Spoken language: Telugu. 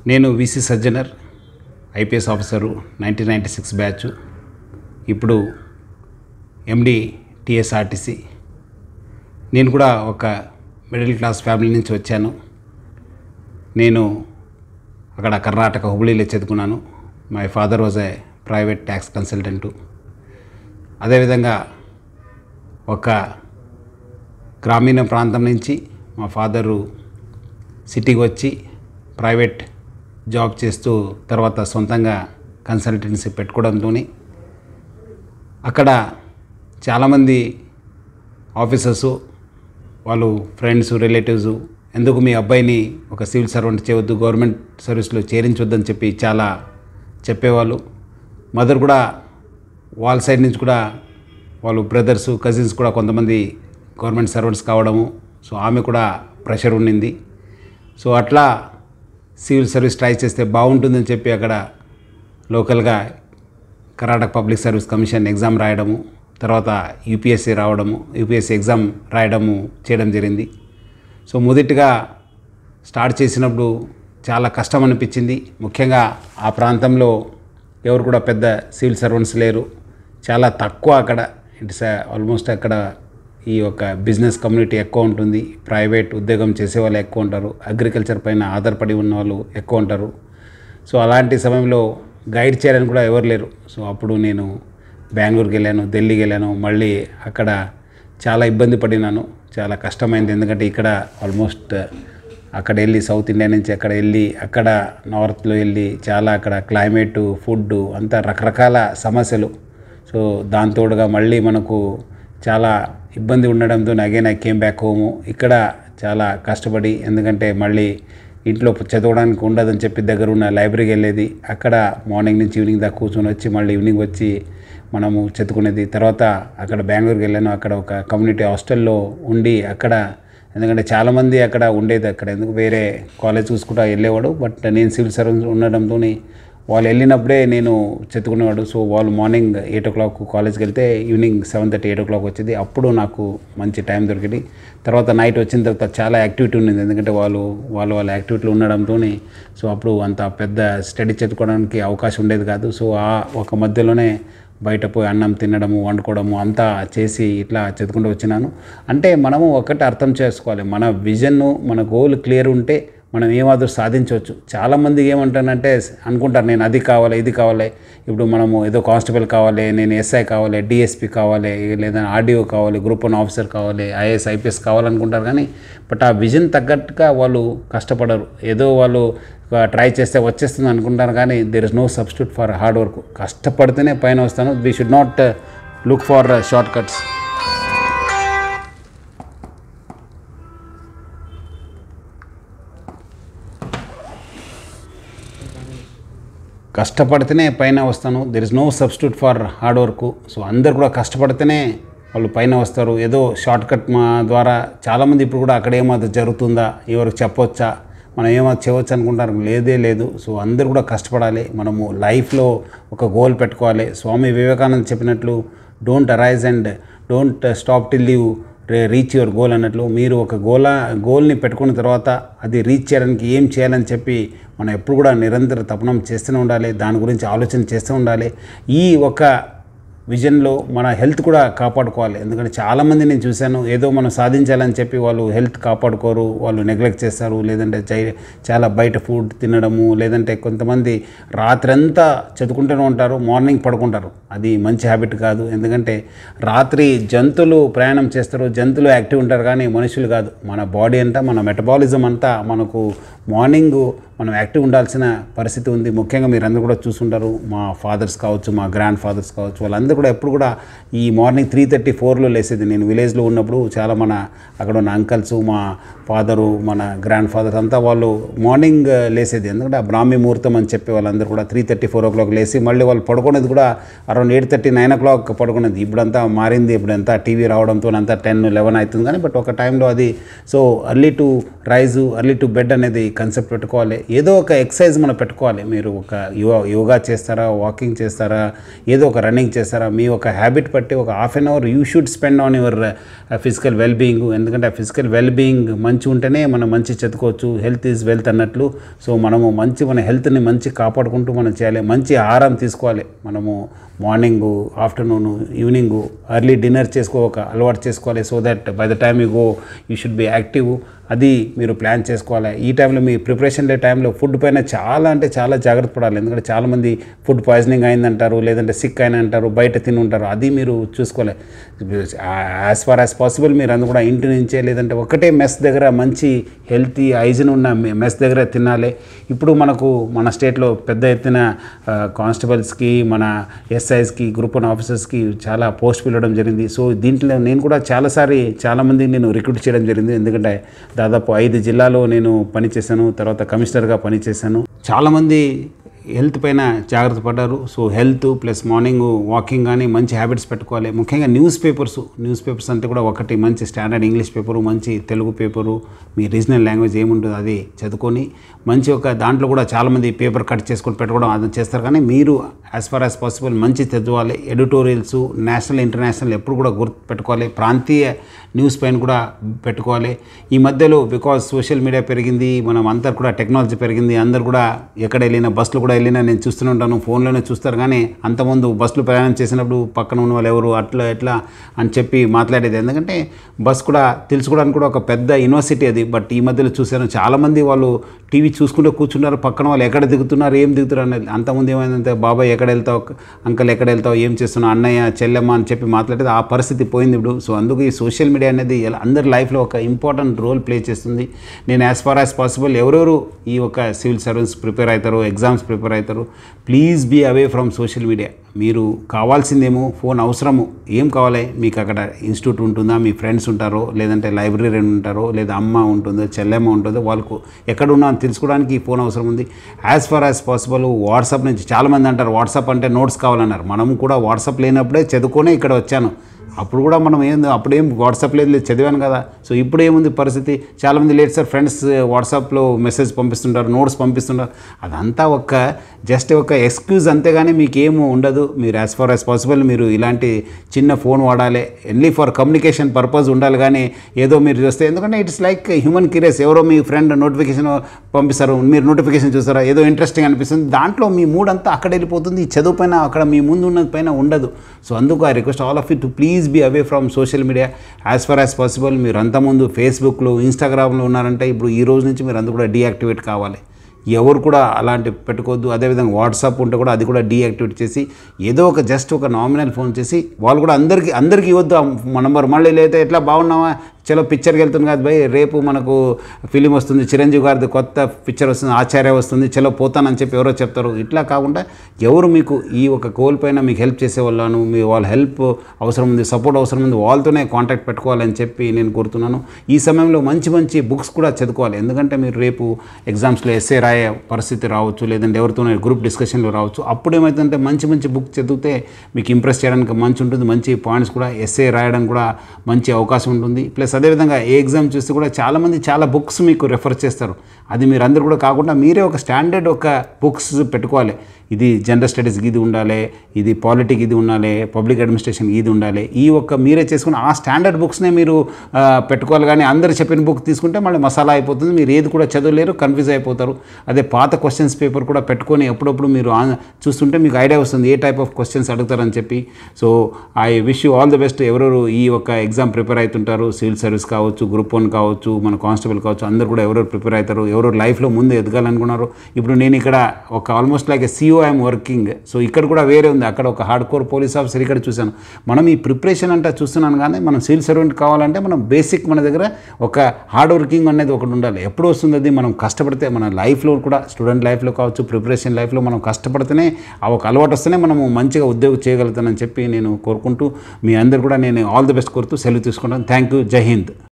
నేను VC Sajjanar IPS officer nineteen ninety six batch ఇప్పుడు ఎండి టిఎస్ఆర్టీసీ నేను కూడా ఒక మిడిల్ క్లాస్ ఫ్యామిలీ నుంచి వచ్చాను నేను అక్కడ కర్ణాటక హుబ్లీలో చదువుకున్నాను my father was a private tax consultant అదేవిధంగా ఒక గ్రామీణ ప్రాంతం నుంచి మా ఫాదరు సిటీకి వచ్చి ప్రైవేట్ జాబ్ చేస్తూ తర్వాత సొంతంగా కన్సల్టెన్సీ పెట్టుకోవడంతో అక్కడ చాలామంది ఆఫీసర్సు వాళ్ళు ఫ్రెండ్స్ రిలేటివ్స్ ఎందుకు మీ అబ్బాయిని ఒక సివిల్ సర్వెంట్ చేయవద్దు గవర్నమెంట్ సర్వీస్లో చేరించొద్దని చెప్పి చాలా చెప్పేవాళ్ళు మదర్ కూడా వాళ్ళ సైడ్ నుంచి కూడా వాళ్ళు బ్రదర్స్ కజిన్స్ కూడా కొంతమంది గవర్నమెంట్ సర్వెంట్స్ కావడము సో ఆమె కూడా ప్రెషర్ ఉండింది సో అట్లా సివిల్ సర్వీస్ ట్రై చేస్తే బాగుంటుందని చెప్పి అక్కడ లోకల్గా Karnataka public service commission exam రాయడము తర్వాత యూపీఎస్సీ రావడము యూపీఎస్సీ ఎగ్జామ్ రాయడము చేయడం జరిగింది సో మొదటిగా స్టార్ట్ చేసినప్పుడు చాలా కష్టం అనిపించింది ముఖ్యంగా ఆ ప్రాంతంలో ఎవరు కూడా పెద్ద సివిల్ సర్వెంట్స్ లేరు చాలా తక్కువ అక్కడ ఇట్స్ ఆల్మోస్ట్ అక్కడ ఈ యొక్క బిజినెస్ కమ్యూనిటీ ఎక్కువ ఉంటుంది ప్రైవేట్ ఉద్యోగం చేసే వాళ్ళు ఎక్కువ ఉంటారు అగ్రికల్చర్ పైన ఆధారపడి ఉన్న వాళ్ళు ఎక్కువ ఉంటారు సో అలాంటి సమయంలో గైడ్ చేయడానికి కూడా ఎవరు లేరు సో అప్పుడు నేను బెంగళూరుకి వెళ్ళాను ఢిల్లీకి వెళ్ళాను మళ్ళీ అక్కడ చాలా ఇబ్బంది పడినాను చాలా కష్టమైంది ఎందుకంటే ఇక్కడ ఆల్మోస్ట్ అక్కడ వెళ్ళి సౌత్ ఇండియా నుంచి అక్కడ వెళ్ళి అక్కడ నార్త్లో వెళ్ళి చాలా అక్కడ క్లైమేటు ఫుడ్ అంతా రకరకాల సమస్యలు సో దాంతోడుగా మళ్ళీ మనకు చాలా ఇబ్బంది ఉండడంతో again I came back home ఇక్కడ చాలా కష్టపడి ఎందుకంటే మళ్ళీ ఇంట్లో చదవడానికి ఉండదని చెప్పి దగ్గర ఉన్న లైబ్రరీకి వెళ్ళేది అక్కడ మార్నింగ్ నుంచి ఈవినింగ్ దాకా కూర్చొని వచ్చి మళ్ళీ ఈవినింగ్ వచ్చి మనము చదువుకునేది తర్వాత అక్కడ బెంగళూరుకి వెళ్ళాను అక్కడ ఒక కమ్యూనిటీ హాస్టల్లో ఉండి అక్కడ ఎందుకంటే చాలామంది అక్కడ ఉండేది అక్కడ ఎందుకు వేరే కాలేజ్ చూసుకుంటా వెళ్ళేవాడు బట్ నేను సివిల్ సర్వీస్ ఉండడంతో వాళ్ళు వెళ్ళినప్పుడే నేను చదువుకునేవాడు సో వాళ్ళు మార్నింగ్ ఎయిట్ ఓ క్లాక్ కాలేజ్కి వెళ్తే evening seven thirty eight o'clock వచ్చేది అప్పుడు నాకు మంచి టైం దొరికింది తర్వాత నైట్ వచ్చిన తర్వాత చాలా యాక్టివిటీ ఉండింది ఎందుకంటే వాళ్ళు వాళ్ళు వాళ్ళ యాక్టివిటీలో ఉండడంతో సో అప్పుడు అంత పెద్ద స్టడీ చదువుకోవడానికి అవకాశం ఉండేది కాదు సో ఆ ఒక మధ్యలోనే బయట పోయి అన్నం తినడము వండుకోవడము అంతా చేసి ఇట్లా చదువుకుంటూ వచ్చినాను అంటే మనము ఒకటి అర్థం చేసుకోవాలి మన విజన్ మన గోల్ క్లియర్ ఉంటే మనం ఏమాత్రం సాధించవచ్చు చాలామంది ఏమంటానంటే అనుకుంటారు నేను అది కావాలి ఇది కావాలి ఇప్పుడు మనము ఏదో కానిస్టేబుల్ కావాలి నేను ఎస్ఐ కావాలి డిఎస్పి కావాలి లేదా ఆర్డీఓ కావాలి గ్రూప్ వన్ ఆఫీసర్ కావాలి ఐఏఎస్ ఐపీఎస్ కావాలనుకుంటారు కానీ బట్ ఆ విజన్ తగ్గట్టుగా వాళ్ళు కష్టపడరు ఏదో వాళ్ళు ట్రై చేస్తే వచ్చేస్తుంది అనుకుంటారు కానీ there is no substitute for hard work కష్టపడితేనే పైన వస్తాను we should not look for shortcuts కష్టపడితేనే పైన వస్తాను there is no substitute for hard work so అందరు కూడా కష్టపడితేనే వాళ్ళు పైన వస్తారు ఏదో షార్ట్ కట్ మా ద్వారా చాలామంది ఇప్పుడు కూడా అక్కడ ఏమాత్రం జరుగుతుందా ఎవరికి చెప్పొచ్చా మనం ఏమైనా చేయవచ్చు అనుకుంటారు లేదే లేదు సో అందరు కూడా కష్టపడాలి మనము లైఫ్లో ఒక గోల్ పెట్టుకోవాలి స్వామి వివేకానంద చెప్పినట్లు don't arise and don't stop till you reach your goal అన్నట్లు మీరు ఒక గోల గోల్ని పెట్టుకున్న తర్వాత అది రీచ్ చేయడానికి ఏం చేయాలని చెప్పి మనం ఎప్పుడు కూడా నిరంతర తపనం చేస్తూనే ఉండాలి దాని గురించి ఆలోచన చేస్తూ ఉండాలి ఈ ఒక విజన్లో మన హెల్త్ కూడా కాపాడుకోవాలి ఎందుకంటే చాలామంది నేను చూశాను ఏదో మనం సాధించాలని చెప్పి వాళ్ళు హెల్త్ కాపాడుకోరు వాళ్ళు నెగ్లెక్ట్ చేస్తారు లేదంటే చై చాలా బయట ఫుడ్ తినడము లేదంటే కొంతమంది రాత్రంతా చదువుకుంటూనే ఉంటారు మార్నింగ్ పడుకుంటారు అది మంచి హ్యాబిట్ కాదు ఎందుకంటే రాత్రి జంతువులు ప్రయాణం చేస్తారు జంతువులు యాక్టివ్ ఉంటారు కానీ మనుషులు కాదు మన బాడీ అంతా మన మెటబాలిజం అంతా మనకు మార్నింగ్ మనం యాక్టివ్ ఉండాల్సిన పరిస్థితి ఉంది ముఖ్యంగా మీరు అందరూ కూడా చూసుంటారు మా ఫాదర్స్ కావచ్చు మా గ్రాండ్ ఫాదర్స్ కావచ్చు వాళ్ళందరూ కూడా ఎప్పుడు కూడా ఈ మార్నింగ్ త్రీ థర్టీ ఫోర్లో లేసేది నేను విలేజ్లో ఉన్నప్పుడు చాలా మన అక్కడ ఉన్న అంకల్స్ మా ఫాదరు మన గ్రాండ్ ఫాదర్ అంతా వాళ్ళు మార్నింగ్ లేసేది ఎందుకంటే ఆ బ్రాహ్మీ ముహూర్తం అని చెప్పి వాళ్ళందరూ కూడా three thirty four o'clock లేసి మళ్ళీ వాళ్ళు పడుకునేది కూడా around eight thirty nine o'clock పడుకునేది ఇప్పుడంతా మారింది ఇప్పుడంతా టీవీ రావడంతో అంతా టెన్ లెవెన్ అవుతుంది కానీ బట్ ఒక టైంలో అది so early to rise early to bed అనేది కన్సెప్ట్ పెట్టుకోవాలి ఏదో ఒక ఎక్సర్సైజ్ మనం పెట్టుకోవాలి మీరు ఒక యోగా యోగా చేస్తారా వాకింగ్ చేస్తారా ఏదో ఒక రన్నింగ్ చేస్తారా మీ ఒక హ్యాబిట్ బట్టి ఒక half an hour you should spend on your physical well being ఎందుకంటే ఆ ఫిజికల్ వెల్ బీయింగ్ మంచి ఉంటేనే మనం మంచి చదువుకోవచ్చు హెల్త్ ఈజ్ వెల్త్ అన్నట్లు సో మనము మంచి మన హెల్త్ని మంచి కాపాడుకుంటూ మనం చేయాలి మంచి ఆహారం తీసుకోవాలి మనము morning afternoon evening early dinner చేసుకో ఒక అలవాటు చేసుకోవాలి so that by the time you go you should be active అది మీరు ప్లాన్ చేసుకోవాలి ఈ టైంలో మీ ప్రిపరేషన్ డే టైంలో ఫుడ్ పైన చాలా అంటే చాలా జాగ్రత్త పడాలి ఎందుకంటే చాలామంది ఫుడ్ పాయిజనింగ్ అయిందంటారు లేదంటే సిక్ అయిన అంటారు బయట తిని ఉంటారు అది మీరు చూసుకోవాలి యాజ్ ఫార్ యాజ్ పాసిబుల్ మీరు అందు కూడా ఇంటి నుంచే లేదంటే ఒకటే మెస్ దగ్గర మంచి హెల్తీ హైజిన్ ఉన్న మెస్ దగ్గర తినాలి ఇప్పుడు మనకు మన స్టేట్లో పెద్ద ఎత్తున కానిస్టేబుల్స్కి మన ఎస్ఐస్కి గ్రూప్ వన్ ఆఫీసర్స్కి చాలా పోస్ట్ పిలవడం జరిగింది సో దీంట్లో నేను కూడా చాలాసారి చాలామంది నేను రిక్రూట్ చేయడం జరిగింది ఎందుకంటే దాదాపు ఐదు జిల్లాలో నేను పనిచేశాను తర్వాత కమిషనర్గా పనిచేశాను చాలామంది హెల్త్ పైన జాగ్రత్త పడ్డారు so health plus morning walking కానీ మంచి హ్యాబిట్స్ పెట్టుకోవాలి ముఖ్యంగా న్యూస్ పేపర్స్ న్యూస్ పేపర్స్ అంటే కూడా ఒకటి మంచి స్టాండర్డ్ ఇంగ్లీష్ పేపరు మంచి తెలుగు పేపరు మీ రీజనల్ లాంగ్వేజ్ ఏముంటుందో అది చదువుకొని మంచి ఒక దాంట్లో కూడా చాలామంది పేపర్ కట్ చేసుకొని పెట్టుకోవడం అది చేస్తారు కానీ మీరు యాజ్ ఫార్ యాజ్ పాసిబుల్ మంచి చదవాలి ఎడిటోరియల్స్ నేషనల్ ఇంటర్నేషనల్ ఎప్పుడు కూడా గుర్తు పెట్టుకోవాలి ప్రాంతీయ న్యూస్ పైన కూడా పెట్టుకోవాలి ఈ మధ్యలో బికాజ్ సోషల్ మీడియా పెరిగింది మనం అందరు కూడా టెక్నాలజీ పెరిగింది అందరు కూడా ఎక్కడ వెళ్ళినా బస్సులు కూడా వెళ్ళినా నేను చూస్తూనే ఉంటాను ఫోన్లోనే చూస్తారు కానీ అంతకుముందు బస్సులు ప్రయాణం చేసినప్పుడు పక్కన ఉన్న వాళ్ళు ఎవరు అట్లా ఎట్లా అని చెప్పి మాట్లాడేది ఎందుకంటే బస్ కూడా తెలుసుకోవడానికి కూడా ఒక పెద్ద యూనివర్సిటీ అది బట్ ఈ మధ్యలో చూశాను చాలామంది వాళ్ళు టీవీ చూసుకుంటూ కూర్చున్నారు పక్కన వాళ్ళు ఎక్కడ దిగుతున్నారు ఏం దిగుతున్నారు అనేది అంతకుముందు ఏమైందంటే బాబాయ్ ఎక్కడ వెళ్తావు అంకల్ ఎక్కడ వెళ్తావు ఏం చేస్తున్నావు అన్నయ్య చెల్లెమ్మ అని చెప్పి మాట్లాడేది ఆ పరిస్థితి పోయింది ఇప్పుడు సో అందుకు ఈ సోషల్ మీడియా అనేది ఎలా- అందరి లైఫ్లో ఒక ఇంపార్టెంట్ రోల్ ప్లే చేస్తుంది నేను యాజ్ ఫార్ యాజ్ పాసిబుల్ ఎవరెవరు ఈ ఒక సివిల్ సర్వీస్ ప్రిపేర్ అవుతారో ఎగ్జామ్స్ ప్రిపేర్ అవుతారు please be away from social media మీరు కావాల్సిందేమో ఫోన్ అవసరము ఏం కావాలి మీకు అక్కడ ఇన్స్టిట్యూట్ ఉంటుందా మీ ఫ్రెండ్స్ ఉంటారో లేదంటే లైబ్రరీ ఉంటారో లేదా అమ్మ ఉంటుందో చెల్లెమ్మ ఉంటుందో వాళ్ళకు ఎక్కడ ఉన్నా అని తెలుసుకోవడానికి ఈ ఫోన్ అవసరం ఉంది as far as possible WhatsApp నుంచి చాలామంది అంటారు వాట్సాప్ అంటే నోట్స్ కావాలన్నారు మనం కూడా వాట్సాప్ లేనప్పుడే చదువుకొనే ఇక్కడ వచ్చాను అప్పుడు కూడా మనం ఏం అప్పుడేం వాట్సాప్ లేదు లేదు చదివాను కదా సో ఇప్పుడు ఏముంది పరిస్థితి చాలామంది లేట్ సార్ ఫ్రెండ్స్ వాట్సాప్లో మెసేజ్ పంపిస్తుంటారు నోట్స్ పంపిస్తుంటారు అదంతా ఒక జస్ట్ ఒక ఎక్స్క్యూజ్ అంతేగాని మీకు ఏమో ఉండదు మీరు యాజ్ ఫార్ యాజ్ పాసిబుల్ మీరు ఇలాంటి చిన్న ఫోన్ వాడాలి ఎన్లీ ఫర్ కమ్యూనికేషన్ పర్పస్ ఉండాలి కానీ ఏదో మీరు చూస్తే ఎందుకంటే ఇట్స్ లైక్ హ్యూమన్ క్యూరియస్ ఎవరో మీ ఫ్రెండ్ నోటిఫికేషన్ పంపిస్తారు మీరు నోటిఫికేషన్ చూస్తారా ఏదో ఇంట్రెస్టింగ్ అనిపిస్తుంది దాంట్లో మీ మూడ్ అంతా అక్కడ వెళ్ళిపోతుంది ఈ చదువు పైన అక్కడ మీ ముందు ఉన్నది పైన ఉండదు సో అందుకు I request all of you to please be away from social media as far as possible మీరు అంతకుముందు ఫేస్బుక్లో ఇన్స్టాగ్రామ్లో ఉన్నారంటే ఇప్పుడు ఈ రోజు నుంచి మీరు అంతా కూడా డీయాక్టివేట్ కావాలి ఎవరు కూడా అలాంటి పెట్టుకోవద్దు అదేవిధంగా వాట్సాప్ ఉంటే కూడా అది కూడా డీయాక్టివేట్ చేసి ఏదో ఒక జస్ట్ ఒక నామినల్ ఫోన్ చేసి వాళ్ళు కూడా అందరికీ అందరికీ ఇవ్వద్దు ఆ నంబర్ మళ్ళీ లేదా ఎట్లా బాగున్నావా చలో పిక్చర్కి వెళ్తుంది కదా భయ్ రేపు మనకు ఫిలిం వస్తుంది చిరంజీవి గారిది కొత్త పిక్చర్ వస్తుంది ఆచార్య వస్తుంది చలో పోతానని చెప్పి ఎవరో చెప్తారు ఇట్లా కాకుండా ఎవరు మీకు ఈ ఒక గోల్ పైన మీకు హెల్ప్ చేసే వాళ్ళను మీ వాళ్ళ హెల్ప్ అవసరం ఉంది సపోర్ట్ అవసరం ఉంది వాళ్ళతోనే కాంటాక్ట్ పెట్టుకోవాలని చెప్పి నేను కోరుతున్నాను ఈ సమయంలో మంచి మంచి బుక్స్ కూడా చదువుకోవాలి ఎందుకంటే మీరు రేపు ఎగ్జామ్స్లో ఎస్ఏ రాయే పరిస్థితి రావచ్చు లేదంటే ఎవరితోనే గ్రూప్ డిస్కషన్లో రావచ్చు అప్పుడు ఏమవుతుందంటే మంచి మంచి బుక్ చదివితే మీకు ఇంప్రెస్ చేయడానికి మంచి ఉంటుంది మంచి పాయింట్స్ కూడా ఎస్ఏ రాయడానికి కూడా మంచి అవకాశం ఉంటుంది ప్లస్ అదేవిధంగా ఏ ఎగ్జామ్ చూస్తే కూడా చాలామంది చాలా బుక్స్ మీకు రెఫర్ చేస్తారు అది మీరు అందరు కూడా కాకుండా మీరే ఒక స్టాండర్డ్ ఒక బుక్స్ పెట్టుకోవాలి ఇది జనరల్ స్టడీస్కి ఇది ఉండాలి ఇది పాలిటిక్ ఇది ఉండాలి పబ్లిక్ అడ్మినిస్ట్రేషన్ ఇది ఉండాలి ఈ ఒక్క మీరే చేసుకుని ఆ స్టాండర్డ్ బుక్స్నే మీరు ఆ, పెట్టుకోవాలి కానీ అందరు చెప్పిన బుక్ తీసుకుంటే మళ్ళీ మసాలా అయిపోతుంది మీరు ఏది కూడా చదవలేరు కన్ఫ్యూజ్ అయిపోతారు అదే పాత క్వశ్చన్స్ పేపర్ కూడా పెట్టుకొని ఎప్పుడప్పుడు మీరు ఆ- చూస్తుంటే మీకు ఐడియా వస్తుంది ఏ టైప్ ఆఫ్ క్వశ్చన్స్ అడుగుతారని చెప్పి so I wish you all the best ఎవరెవరు ఈ ఒక ఎగ్జామ్ ప్రిపేర్ అవుతుంటారు సివిల్ సర్వీస్ కావచ్చు గ్రూప్ వన్ కావచ్చు మన కానిస్టేబుల్ కావచ్చు అందరు కూడా ఎవరెవరు ప్రిపేర్ అవుతారు ఎవరెవరు లైఫ్లో ముందు ఎదగాలనుకున్నారు ఇప్పుడు నేను ఇక్కడ ఒక almost like CO I'm working so ఇక్కడ కూడా వేరే ఉంది అక్కడ ఒక హార్డ్ కోర్ పోలీస్ ఆఫీసర్ ఇక్కడ చూశాను మనం ఈ ప్రిపరేషన్ అంటే చూస్తున్నాను కానీ మనం సివిల్ సర్వెంట్ కావాలంటే మనం బేసిక్ మన దగ్గర ఒక హార్డ్ వర్కింగ్ అనేది ఒకటి ఉండాలి ఎప్పుడు వస్తుంది అది మనం కష్టపడితే మన లైఫ్లో కూడా స్టూడెంట్ లైఫ్లో కావచ్చు ప్రిపరేషన్ లైఫ్లో మనం కష్టపడితేనే ఆ ఒక అలవాటు వస్తేనే మనము మంచిగా ఉద్యోగం చేయగలుగుతానని చెప్పి నేను కోరుకుంటూ మీ అందరు కూడా నేను ఆల్ ది బెస్ట్ కోరుతూ సెలవు తీసుకుంటాను థ్యాంక్ యూ జై హింద్